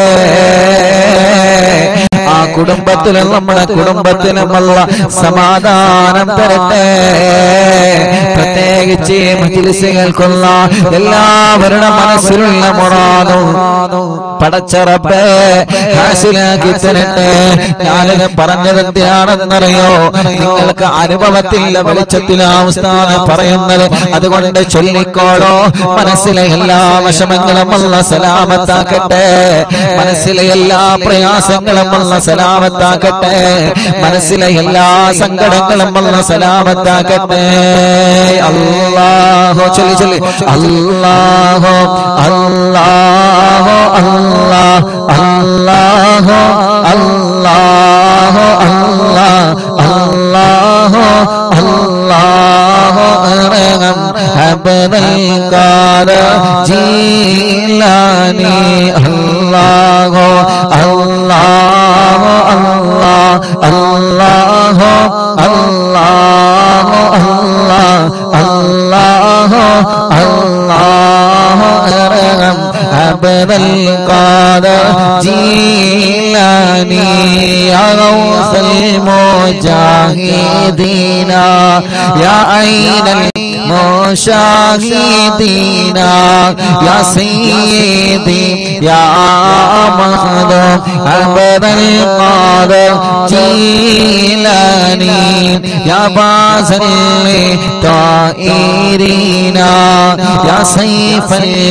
ആ കുടുംബത്തിലും നമ്മുടെ കുടുംബത്തിനുമുള്ള സമാധാനം തരട്ടെ പ്രത്യേകിച്ച് ഈ മജിലിസ് കേൾക്കുന്ന എല്ലാവരുടെ മനസ്സിലുള്ള മുറാദും പടച്ചറപ്പേ ഹാസിലാക്കി തരട്ടെ ഞാനിത് പറഞ്ഞത് എന്തിനാണെന്നറിയോ നിങ്ങൾക്ക് അനുഭവത്തില്ല വെളിച്ചത്തിലാവും സ്ഥാനം പറയുന്നത് അതുകൊണ്ട് ചൊല്ലിക്കോളോ മനസ്സിലെ എല്ലാ വിഷമങ്ങളും ഉള്ള സലാമത്താക്കട്ടെ മനസ്സിലെ എല്ലാ പ്രയാസങ്ങളും ഉള്ള സലാമത്താക്കട്ടെ മനസ്സിലെ എല്ലാ സങ്കടങ്ങളും ഉള്ള സലാമത്താക്കട്ടെ അല്ലാഹോ ചൊല്ലി ചൊല്ലി അല്ലാഹോ അല്ലാഹോ അല്ലാഹ് അല്ലാഹോ അല്ലാഹോ അല്ലാഹോ അല്ലാഹോ അറഹം അബ്ദൽ ഖാദർ ജീലാനി അല്ലാഹോ അല്ലാഹോ അല്ലാഹ് അല്ലാഹോ അല്ലാഹോ അല്ലാഹോ അല്ലാഹോ അറഹം അബ്ദൽ ഖാദർ ജീലാനി يا غوث المجاهدين يا عين المشاهدين يا سيدي يا مخدوم عبد القادر جيلاني يا باز الطائرين يا سيف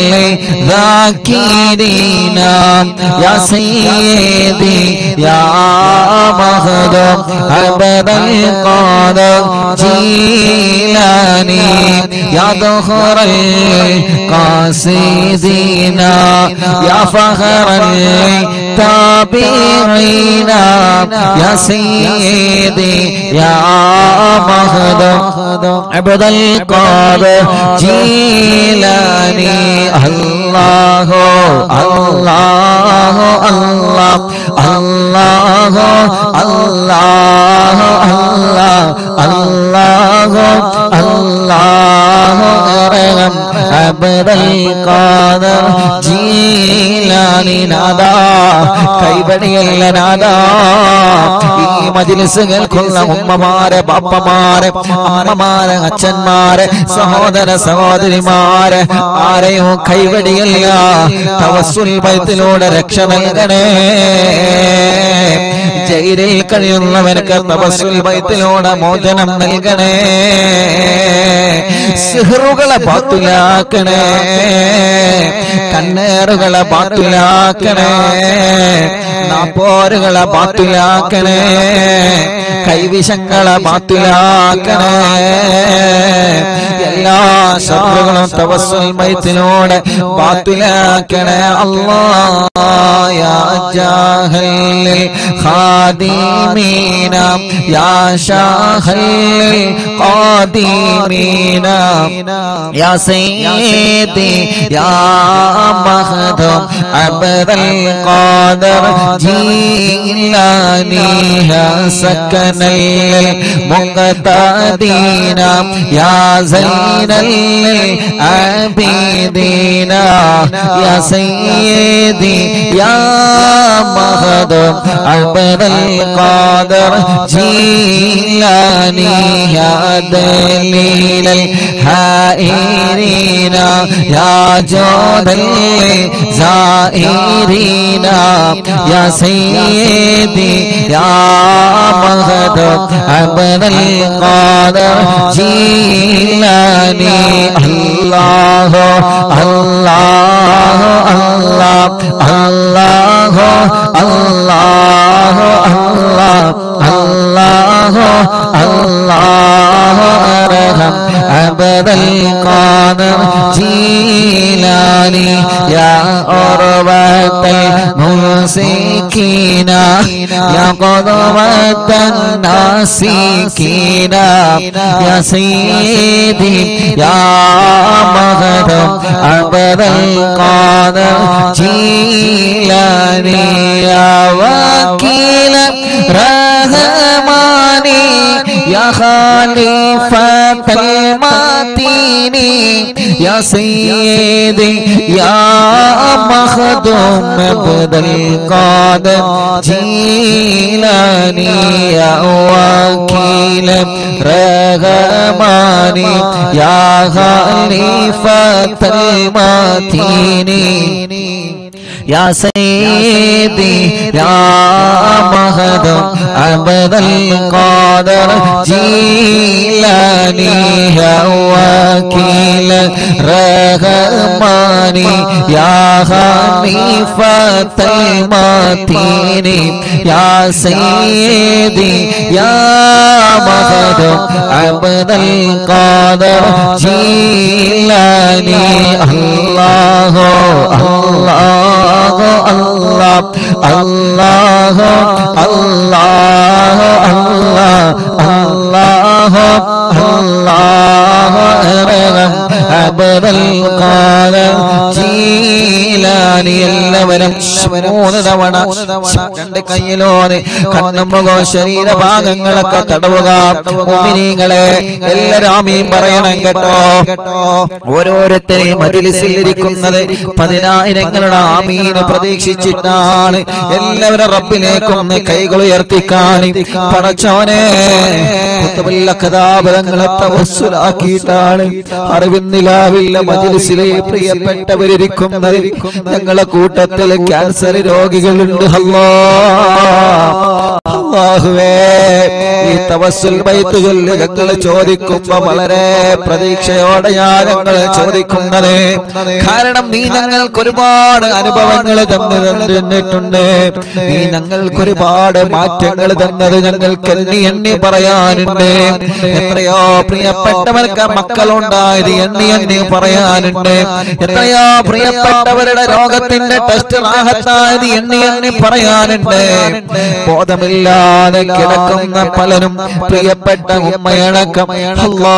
الذاكرين يا سيدي يا مخدوم عبد القادر جيلاني يا ظهر القاصدين يا فخر التابعين يا سيدي يا مخدوم عبد القادر جيلاني الله الله الله الله الله الله الله الله أرغم عبد القادر ജീലാനി നാദാ കൈവടിയല്ല നാദാ ഈ മജിലിസ് കേൾക്കുന്ന ഉമ്മമാരെ ബാപ്പമാരെ അമ്മമാരെ അച്ഛന്മാരെ സഹോദര സഹോദരിമാരെ ആരെയും കൈവടിയല്ല തവസ്സുൽ ബൈത്തിലൂടെ രക്ഷ നൽകണേ ജയിലിൽ കഴിയുന്നവർക്ക് തപസ്സുൽ ബൈത്തിലൂടെ മോചനം നൽകണേ സിഹറുകളെ ബാത്തുലാക്കണേ കണ്ണേറുകളെ ബാത്തുലാക്കണേ നാപ്പോരുകളെ ബാത്തുലാക്കണേ കൈവിഷങ്ങളെ ബാത്തുലാക്കണേ എല്ലാ ശത്രുക്കളും തവസ്സുൽ ബൈത്തിലൂടെ ബാത്തുലാക്കണേ അല്ലാ യാ ജാഹൽ خادمين يا شاخ القادمين يا سيدي يا مخدوم عبد القادر جيلاني يا سكن المقتدين يا زين العابدين يا سيدي يا مخدوم عبد القادر جيلاني يا دليل الحائرين يا جود الزائرين يا سيدي يا مهدم عبد القادر جيلاني الله അല്ലാഹു അല്ലാഹു അല്ലാഹു അല്ലാഹു അല്ലാഹു അർഹം അബദൽ ഖാദർ ജീലാനി യാ ഉർവത്തൽ മുൻസിക്കീന യാ ഖദവത്തൻ നാസിക്കീന യാ സയ്യിദി യാ മഹദം അബദൽ ഖാദർ ജീലാനി യാ വക്കീല റഹമാനി യാ ഖലീഫത്തൽ മാതീനി യാ സയ്യിദി യാ മഖദൂം അബ്ദൽ ഖാദർ ജീലാനി യാ വക്കീല റഹമാനി യാ ഖലീഫത്തൽ മാതീനി يا سيدي يا مهدم عبد القادر جيلاني يا وكيل رحماني يا خليفة المتين يا سيدي يا مهدم عبد القادر جيلاني الله الله الله الله الله الله الله الله عبد القادر ജീലാനി എല്ലാവരും മൂന്ന് തവണ രണ്ട് കയ്യിലോനെ കണ്ണും മുഖവും ശരീരഭാഗങ്ങളൊക്കെ തടവുക മുഅ്മിനീങ്ങളെ എല്ലാവരും ഈ പറയണം കേട്ടോ ഓരോരുത്തരെയും മജിലിസിൽ ഇരിക്കുന്നത് പതിനായിരങ്ങളുടെ ആമീന് പ്രതീക്ഷിച്ചിട്ടാണ് എല്ലാവരും റബ്ബിലേക്കൊന്ന് കൈകൾ ഉയർത്തിക്കാൻ പടച്ചോനെ കുത്തുബില്ല കഥാപരങ്ങളെ തവസ്സുലാക്കിയിട്ടാണ് അറിവിന്നിലാവില്ല മജിലിസിലെ പ്രിയപ്പെട്ടവരിയ്ക്കുന്നത് ഞങ്ങളെ കൂട്ടത്തിൽ ക്യാൻസർ രോഗികളുണ്ട് അല്ലാ അല്ലാഹുവേ ഈ തവസ്സുൽ ബൈത്ത് ചൊല്ലി ഞങ്ങൾ ചോദിക്കുമ്പോ വളരെ പ്രതീക്ഷയോടെയാ ഞങ്ങൾ ചോദിക്കുന്നത് കാരണം നീ ഞങ്ങൾക്ക് ഒരുപാട് അനുഭവങ്ങൾ തന്നു തന്നിട്ടുണ്ട് നീ ഞങ്ങൾക്ക് ഒരുപാട് മാറ്റങ്ങൾ തന്നത് ഞങ്ങൾക്ക് എണ്ണി എണ്ണി പറയാനുണ്ട് എത്രയോ പ്രിയപ്പെട്ടവർക്ക് മക്കളുണ്ടായത് എണ്ണി എണ്ണി പറയാനുണ്ട് എത്രയോ പ്രിയപ്പെട്ടവരുടെ രോഗത്തിന്റെ ടെസ്റ്റ് റാഹത്തായത് എണ്ണി എണ്ണി പറയാനുണ്ട് ബോധമില്ലാതെ കിടക്കുന്ന പലരും പ്രിയപ്പെട്ട ഉമ്മയടക്കം അല്ലാ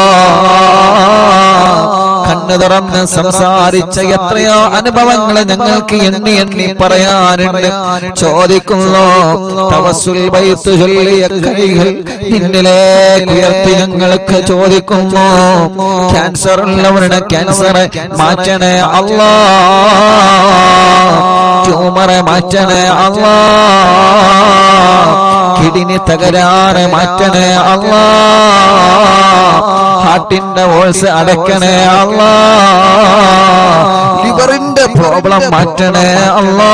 കണ്ണു തുറന്ന് സംസാരിച്ച എത്രയോ അനുഭവങ്ങൾ ഞങ്ങൾക്ക് എണ്ണി എണ്ണി പറയാനുണ്ട് ചോദിക്കുന്നു തവസുൽ ബൈത്ത് ചൊല്ലിയ കൈകൾ നിന്നിലേക്ക് ഉയർത്തി ഞങ്ങൾക്ക് ചോദിക്കുന്നു ക്യാൻസർ ഉള്ളവരുടെ ക്യാൻസർ മാറ്റണേ അല്ലാ ട്യൂമറെ മാറ്റണേ അല്ലാ കിഡിനി തകരാറ് മാറ്റണേ അല്ലാ ഹാർട്ടിന്റെ വോൾസ് അടയ്ക്കണേ അല്ലാ ലിവറിന്റെ പ്രോബ്ലം മാറ്റണേ അല്ലാ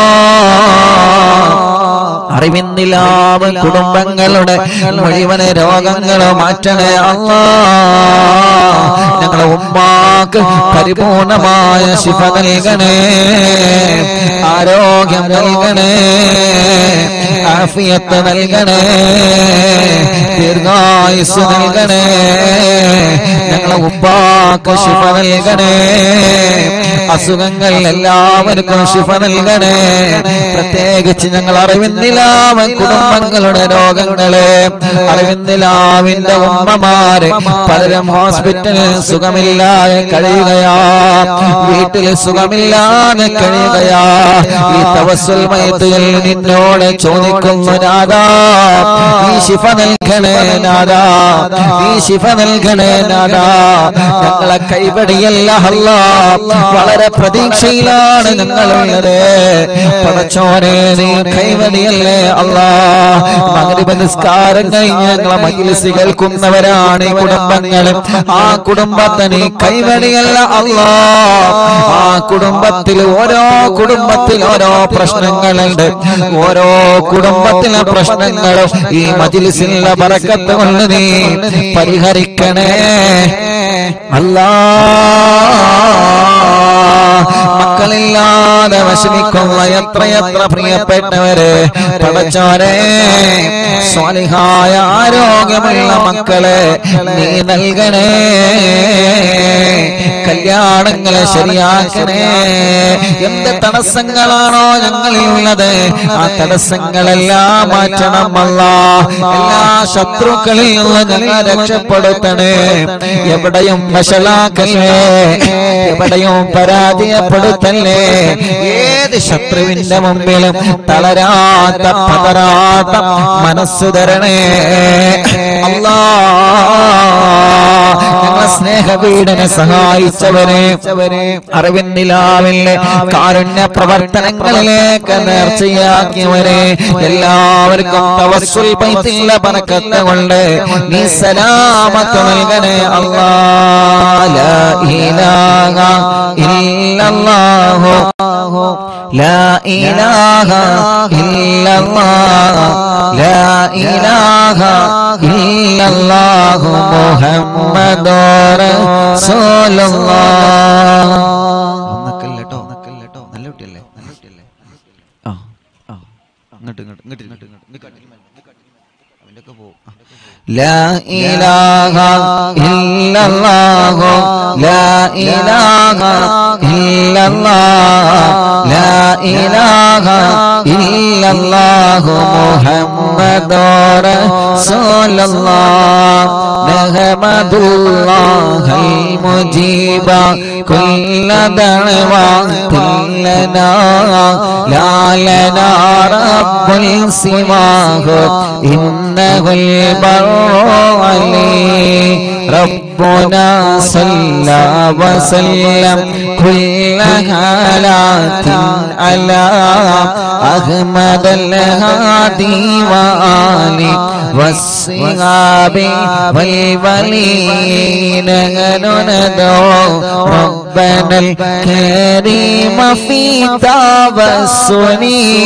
അറിവിന്നിലാവ് കുടുംബങ്ങളുടെ മുഴുവൻ രോഗങ്ങൾ മാറ്റണേ അല്ലാ ഞങ്ങളെ ഉമ്മാക്ക് പരിപൂർണമായ ശിഫ നൽകണേ ആരോഗ്യം നൽകണേ ആഫിയത്ത് നൽകണേ ദീർഘായുസ് നൽകണേ ഞങ്ങളെ ഉപ്പാക്ക് ശിഫ നൽകണേ അസുഖങ്ങൾ എല്ലാവർക്കും ശിഫ നൽകണേ പ്രത്യേകിച്ച് ഞങ്ങൾ അറിവിന്നിലാവൻ കുടുംബങ്ങളുടെ രോഗങ്ങളെ അറിവിന്നിലാവിന്റെ ഉമ്മമാര് പലരും ഹോസ്പിറ്റലിൽ സുഖമില്ലാതെ കഴിയുകയാ വീട്ടിൽ സുഖമില്ലാതെ കഴിയുകയാ ഈ തവസ്സുൽ മയത്തിൽ നിന്നോട് ചോദിക്കുന്നു നാദാ നീ ശിഫ നൽകണേ നാദാ നീ ശിഫ നൽകണേ നാദാ ഞങ്ങളെ കൈവടിയല്ല അല്ലാ വളരെ പ്രതീക്ഷയിലാണ് ഞങ്ങളുള്ളത് പടച്ചോനെ നീ കൈവടിയല്ല അല്ലാ മഗ്രിബ് നിസ്കാരം കഴിഞ്ഞ് ഞങ്ങളെ മജിലിസ് കേൾക്കുന്നവരാണ് ഈ കുടുംബങ്ങളും ആ കുടുംബത്തിന് കൈവടിയല്ല അല്ലാ ആ കുടുംബത്തിൽ ഓരോ കുടുംബത്തിൽ ഓരോ പ്രശ്നങ്ങളുണ്ട് ഓരോ കുടുംബത്തിലെ പ്രശ്നങ്ങളും ഈ മജിലിസിലെ ബറക്കത്ത് കൊണ്ട് നീ പരിഹരിക്കണേ അല്ലാ മക്കളില്ലാതെ വിഷമിക്കുന്ന എത്രയെത്ര പ്രിയപ്പെട്ടവര് പടച്ചോരെ സ്വാലിഹായ ആരോഗ്യമുള്ള മക്കളെ നീ നൽകണേ കല്യാണങ്ങളെ ശരിയാക്കണേ എന്ത് തടസ്സങ്ങളാണോ ഞങ്ങളിൽ ഉള്ളത് ആ തടസ്സങ്ങളെല്ലാം മാറ്റണം അല്ല എല്ലാ ശത്രുക്കളിൽ നിന്ന് ഞങ്ങൾ രക്ഷപ്പെടുത്തണേ എവിടെയും വഷളാക്കല്ലേ എവിടെയും പരാജയപ്പെടുത്തല്ലേ ഏത് ശത്രുവിന്റെ മുമ്പിലും തളരാത്ത പതരാത്ത മനസ്സു തരണേ അല്ലാ ഞങ്ങളെ സ്നേഹവീടനെ സഹായിച്ചവനെ അറിവിന്നിലാവിലെ കാരുണ്യ പ്രവർത്തനങ്ങളിലേക്ക് നേർച്ചയാക്കിയവരെ എല്ലാവർക്കും തവസ്സുൽ പൈത്തില്ല പനക്കത്ത് കൊണ്ട് നീ സലാമത്ത് നൽകണേ അല്ലാ ലാ ഇലാഹ ഇല്ലല്ലാഹു ലാ ഇലാഹ ഇല്ലല്ലാഹ് ലാ ഇലാഹ ഇല്ലല്ലാഹു മുഹമ്മദുർ റസൂലുള്ളാഹ് ഒന്നക്കല്ലോ ഒന്നക്കല്ലോ നല്ല കുട്ടിയല്ലേ നല്ല കുട്ടിയല്ലേ ആ ആ ഇങ്ങോട്ട് ഇങ്ങോട്ട് ഇങ്ങോട്ട് ഇങ്ങോട്ട് ഇങ്ങോട്ട് അവന്റെ ഒക്കെ പോകും لا إله إلا الله لا إله إلا الله لا إله إلا الله محمد رسول الله نحمد الله المجيب كل دعوات لنا لا لنا رب سواه إنه البر علي ربنا صلى وسلم كل حالات على أحمد الهادي وآله والصحاب والولين ندعو ربنا الكريم في توسلي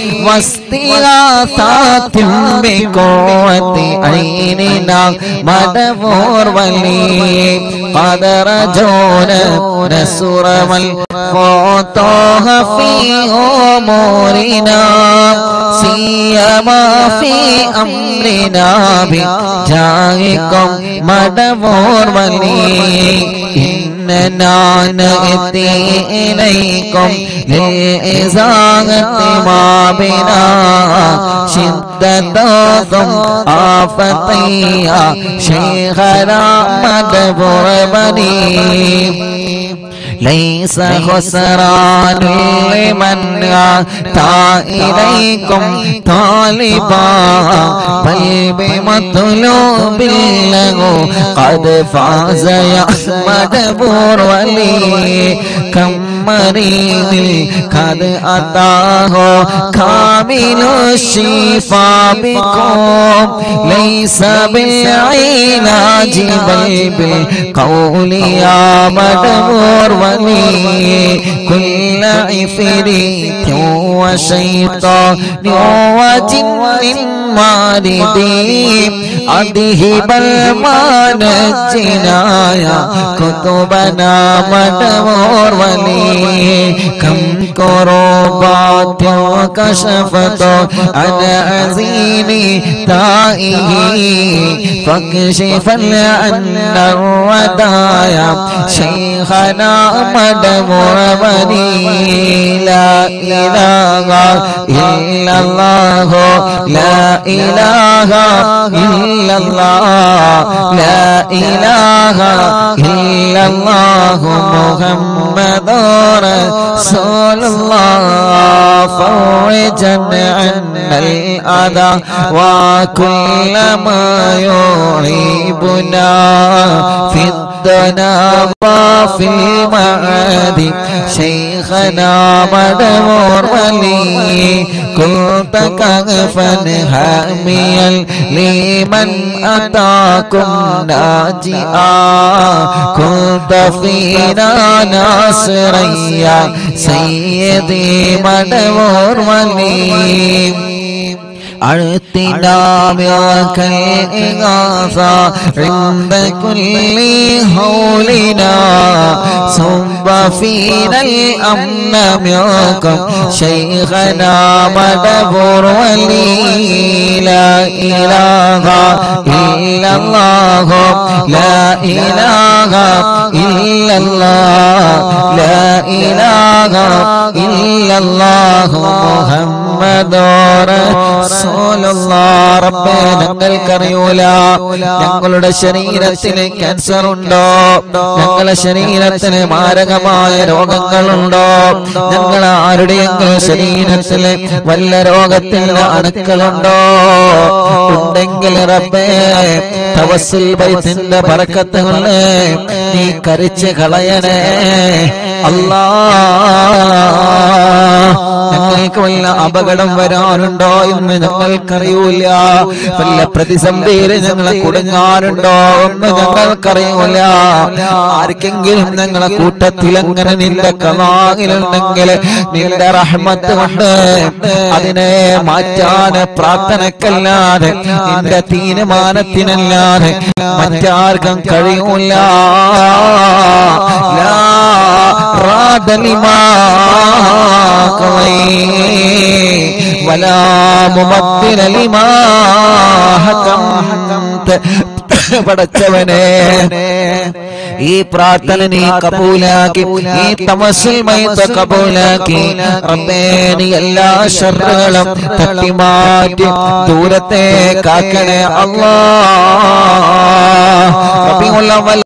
واستغاثات بقوة عيننا مدبور ولي قد رجونا نسر والخطوها في أمورنا سيما في أمرنا بجاهكم مدبور ولي إننا نأتي إليكم للإزاغة ما بنا شدتكم آفتيا شيخنا مدبر بني ليس خسران لمن أتى إليكم طالبا بل بمطلوب له قد فاز يا مدبور ولي كم مريض قد أتاه كامل الشفاء بكم ليس بالعلاج بل بالقول يا مدبور ولي كل عفريت وشيطان وجن ماردي أذهب المانجنا يا كتبنا مدبور ولي كم كربات وكشفت عن عزيني تائه فاكشف عن الودايا شيخنا مدبور ولي لا إله إلا الله لا إله إلا الله لا إله إلا الله محمد رسول الله فرجا عنا الأذى وكل ما يعيبنا في الدنا وفي المعاد شيخنا مدمور ولي كنت كهفا هاميا لمن أتاكم ناجئا كنت فينا ناصرا يا سيدي مدور وليم أعطنا منك الإغاثة عند كل هولنا صب فينا الأمن منكم شيخنا مدبر ولي لا إله إلا الله لا إله إلا الله لا إله إلا الله محمد رسول الله റബ്ബേ ഞങ്ങൾക്കറിയൂല ഞങ്ങളുടെ ശരീരത്തിന് ക്യാൻസർ ഉണ്ടോ ഞങ്ങളുടെ ശരീരത്തിന് മാരകമായ രോഗങ്ങളുണ്ടോ ഞങ്ങൾ ആരുടെയെങ്കിലും ശരീരത്തില് വല്ല രോഗത്തിന് അണുക്കളുണ്ടോ ഉണ്ടെങ്കിൽ റബ്ബേ തവസ്സിൽ ബൈത്തിന്റെ പറക്കത്ത് കൊണ്ട് നീ കരിച്ച് കളയണേ അല്ലാ ഞങ്ങൾക്ക് വല്ല അപകടം വരാനുണ്ടോ എന്ന് ഞങ്ങൾക്കറിയൂല വല്ല പ്രതിസന്ധിയിൽ ഞങ്ങളെ കുടുങ്ങാനുണ്ടോ എന്ന് ഞങ്ങൾക്കറിയൂല ആർക്കെങ്കിലും ഞങ്ങളെ കൂട്ടത്തിൽ അങ്ങനെ നിന്റെ കലാകിലുണ്ടെങ്കിൽ നിന്റെ റഹ്മത്ത് കൊണ്ട് അതിനെ മാറ്റാൻ പ്രാർത്ഥനക്കല്ലാതെ നിന്റെ തീരുമാനത്തിനല്ലാതെ മറ്റാർക്കും കഴിയൂല ലാ راد لما قضيت ولا مبدل لما حكمت പടച്ചവനെ ഈ പ്രാർത്ഥന നീ കബൂലാക്കി ഈ തമസിൽ മൈത്ത കബൂലാക്കി റബ്ബേ നീ എല്ലാ ഷർറുകളും തട്ടിമാറ്റി ദൂരത്തെ കാക്കണേ അല്ലാ റബീഉൽ അവ്വൽ